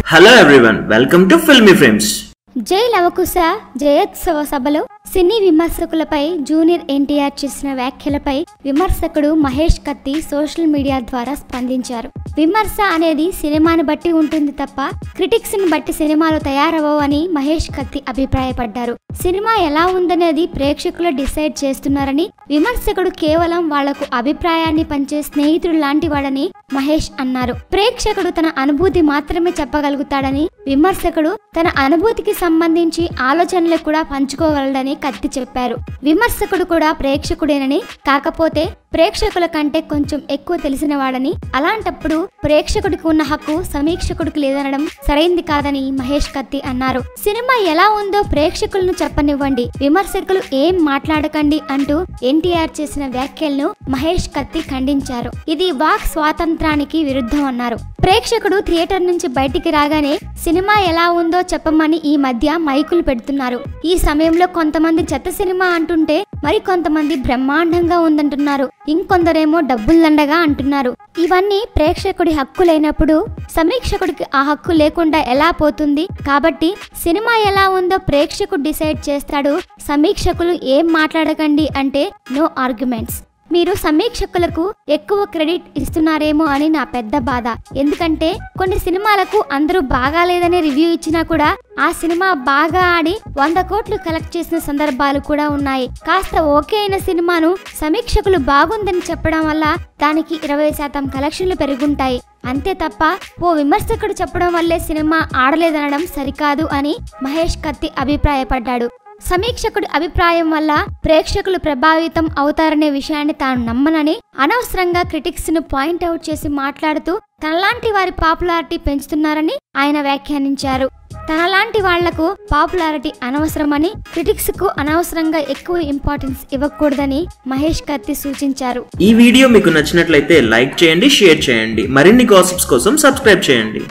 hello everyone welcome to filmy frames Jai Lavakusa జయోత్సవ సభలో సినీ విమర్శకులపై junior NTR చేసిన వ్యాఖ్యలపై విమర్శకుడు మహేష్ కత్తి సోషల్ మీడియా ద్వారా స్పందించారు విమర్శ అనేది సినిమాని బట్టి ఉంటుంది తప్ప క్రిటిక్స్ ని బట్టి సినిమాలు తయారవవు అని మహేష్ కత్తి అభిప్రాయపడ్డారు సినిమా ఎలా ఉందనేది ప్రేక్షకులు డిసైడ్ చేస్తున్నారని విమర్శకుడు కేవలం వాళ్లకు అభిప్రాయాన్ని పంచే స్నేహితుడు లాంటి వాడని మహేష్ అన్నారు ప్రేక్షకుడు తన అనుభూతి మాత్రమే చెప్పగలుగుతాడని విమర్శకుడు తన అనుభూతికి సంబంధించి ఆలోచనలు కూడా పంచుకోగలడని కత్తి చెప్పారు విమర్శకుడు కూడా ప్రేక్షకుడేనని కాకపోతే ప్రేక్షకుల కంటే కొంచెం ఎక్కువ తెలిసిన వాడని అలాంటప్పుడు ప్రేక్షకుడికి ఉన్న హక్కు సమీక్షకుడికి లేదనడం సరైంది కాదని మహేష్ కత్తి అన్నారు సినిమా ఎలా ఉందో ప్రేక్షకులను చెప్పనివ్వండి విమర్శకులు ఏం మాట్లాడకండి అంటూ ఎన్టీఆర్ చేసిన వ్యాఖ్యలను మహేష్ కత్తి ఖండించారు ఇది వాక్ స్వాతంత్రానికి విరుద్ధం అన్నారు ప్రేక్షకుడు థియేటర్ నుంచి బయటికి రాగానే సినిమా ఎలా ఉందో చెప్పమని ఈ మధ్య మైకులు పెడుతున్నారు ఈ సమయంలో కొంతమంది చెత్త సినిమా అంటుంటే మరి కొంతమంది బ్రహ్మాండంగా ఉందంటున్నారు ఇంకొందరేమో డబ్బులండగా అంటున్నారు ఇవన్నీ ప్రేక్షకుడి హక్కు లేనప్పుడు సమీక్షకుడికి ఆ హక్కు లేకుండా ఎలా పోతుంది కాబట్టి సినిమా ఎలా ఉందో ప్రేక్షకుడు డిసైడ్ చేస్తాడు సమీక్షకులు ఏం మాట్లాడకండి అంటే నో ఆర్గ్యుమెంట్స్ మీరు సమీక్షకులకు ఎక్కువ క్రెడిట్ ఇస్తున్నారేమో అని నా పెద్ద బాధ ఎందుకంటే కొన్ని సినిమాలకు అందరూ బాగాలేదని రివ్యూ ఇచ్చినా కూడా ఆ సినిమా బాగా ఆడి వంద కోట్లు కలెక్ట్ చేసిన సందర్భాలు కూడా ఉన్నాయి కాస్త ఓకే అయిన సినిమాను సమీక్షకులు బాగుందని చెప్పడం వల్ల దానికి ఇరవై శాతం కలెక్షన్లు పెరుగుంటాయి అంతే తప్ప ఓ విమర్శకుడు చెప్పడం వల్లే సినిమా ఆడలేదనడం సరికాదు అని మహేష్ కత్తి అభిప్రాయపడ్డాడు సమీక్షకుడి అభిప్రాయం వల్ల ప్రేక్షకులు ప్రభావితం అవుతారనే విషయాన్ని తాను నమ్మనని అనవసరంగా క్రిటిక్స్ ను పాయింట్ అవుట్ చేసి మాట్లాడుతూ తనలాంటి వారి పాపులారిటీ పెంచుతున్నారని ఆయన వ్యాఖ్యానించారు తనలాంటి వాళ్లకు పాపులారిటీ అనవసరమని క్రిటిక్స్ కు అనవసరంగా ఎక్కువ ఇంపార్టెన్స్ ఇవ్వకూడదని మహేష్ కత్తి సూచించారు ఈ వీడియో మీకు నచ్చినట్లయితే లైక్ చేయండి షేర్ చేయండి మరిన్ని గాసిప్స్ కోసం సబ్స్క్రైబ్ చేయండి